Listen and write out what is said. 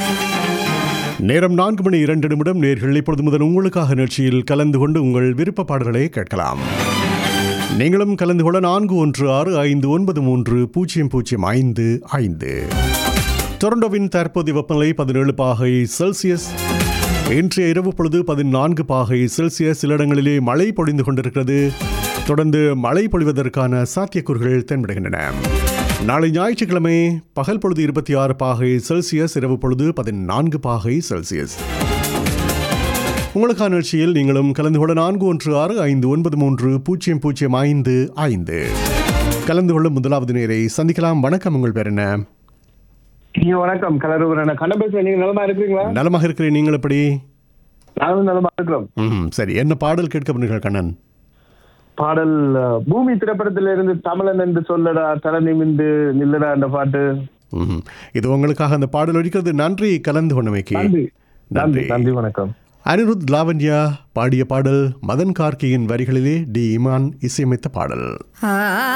நேரம் நான்கு மணி இரண்டு நிமிடம் நேர்கள் இப்பொழுது முதல் உங்களுக்காக நிகழ்ச்சியில் கலந்து கொண்டு உங்கள் விருப்ப பாடல்களை கேட்கலாம் நீங்களும் கலந்து கொள்ள நான்கு ஒன்று ஆறு ஐந்து ஒன்பது மூன்று பூஜ்ஜியம் பூஜ்ஜியம் ஐந்து ஐந்து டொரண்டோவின் தற்போதைய வெப்பநிலை பதினேழு பாகை செல்சியஸ் இன்றைய இரவு பொழுது பதினான்கு பாகை செல்சியஸ் சில இடங்களிலே மழை பொழிந்து கொண்டிருக்கிறது தொடர்ந்து மழை பொழிவதற்கான சாத்தியக்கூறுகள் தென்படுகின்றன நாளை ஞாயிற்றுக்கிழமை பகல் பொழுது இருபத்தி ஆறு பாகை செல்சியஸ் இரவு பொழுது பதினான்கு பாகை செல்சியஸ் உங்களுக்கான நிகழ்ச்சியில் நீங்களும் கலந்து கொள்ள நான்கு ஒன்று ஆறு ஐந்து ஒன்பது மூன்று பூஜ்ஜியம் பூஜ்ஜியம் ஐந்து ஐந்து கலந்து கொள்ளும் முதலாவது நேரை சந்திக்கலாம் வணக்கம் உங்கள் பேர் என்ன ஐயோ வணக்கம் கலருவரன் கண்ண பேசுறேன் நீங்க நலமா இருக்கிறீங்களா நலமாக இருக்கிறேன் நீங்கள் எப்படி நானும் நலமா இருக்கிறோம் ம் சரி என்ன பாடல் கேட்க பண்ணுங்கள் கண்ணன் பாடல் அஹ், பூமி திரைப்படத்தில இருந்து தமிழன் என்று சொல்லடா தலை நிமிந்து நில்லடா அந்த பாட்டு ம் இது உங்களுக்காக அந்த பாடல் ஒழிக்கிறது நன்றி கலந்து கொண்டமைக்கு நன்றி நன்றி நன்றி வணக்கம் அனிருத் லாவண்யா பாடிய பாடல் மதன் கார்கியின் வரிகளிலே டி இமான் இசையமைத்த பாடல்